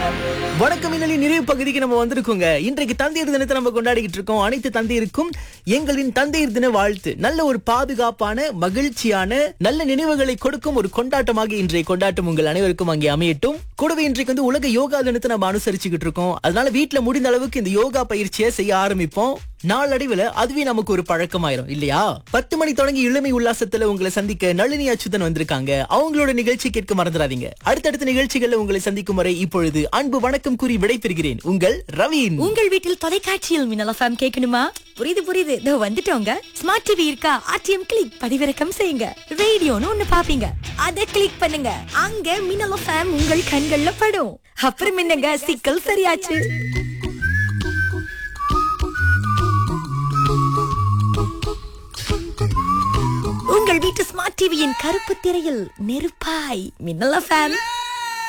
வணக்கம் மின்னலின் நிறைவு பகுதிக்கு நம்ம வந்திருக்கோங்க இன்றைக்கு தந்தையர் தினத்தை நம்ம கொண்டாடிக்கிட்டு இருக்கோம் அனைத்து தந்தையருக்கும் எங்களின் தந்தையர் தின வாழ்த்து நல்ல ஒரு பாதுகாப்பான மகிழ்ச்சியான நல்ல நினைவுகளை கொடுக்கும் ஒரு கொண்டாட்டமாக இன்றைய கொண்டாட்டம் உங்கள் அனைவருக்கும் அங்கே அமையட்டும் கூடவே இன்றைக்கு வந்து உலக யோகா தினத்தை நம்ம அனுசரிச்சுக்கிட்டு இருக்கோம் அதனால வீட்ல முடிந்த அளவுக்கு இந்த யோகா பயிற்சியை செய்ய ஆரம்பிப்போம் நாளடைவுல அதுவே நமக்கு ஒரு பழக்கமாயிரும் இல்லையா பத்து மணி தொடங்கி இளமை உல்லாசத்துல உங்களை சந்திக்க நளினி அச்சுதன் வந்திருக்காங்க அவங்களோட நிகழ்ச்சி கேட்க மறந்துடாதீங்க அடுத்தடுத்த நிகழ்ச்சிகள்ல உங்களை சந்திக்கும் வரை இப்பொழுது அன்பு வணக்கம் கூறி விடைபெறுகிறேன் உங்கள் ரவீன் உங்கள் வீட்டில் தொலைக்காட்சியில் மின்னல் எஃப்எம் கேட்கணுமா புரியுது புரியுது இதோ வந்துட்டோங்க ஸ்மார்ட் டிவி இருக்கா ஆர்டிஎம் கிளிக் பதிவிறக்கம் செய்யுங்க ரேடியோன்னு ஒண்ணு பாப்பீங்க அத கிளிக் பண்ணுங்க அங்க மின்னல் எஃப்எம் உங்கள் கண்கள்ல படும் அப்புறம் என்னங்க சிக்கல் சரியாச்சு உங்கள் வீட்டு ஸ்மார்ட் டிவியின் கருப்பு திரையில் நெருப்பாய் மின்னல் எஃப்எம்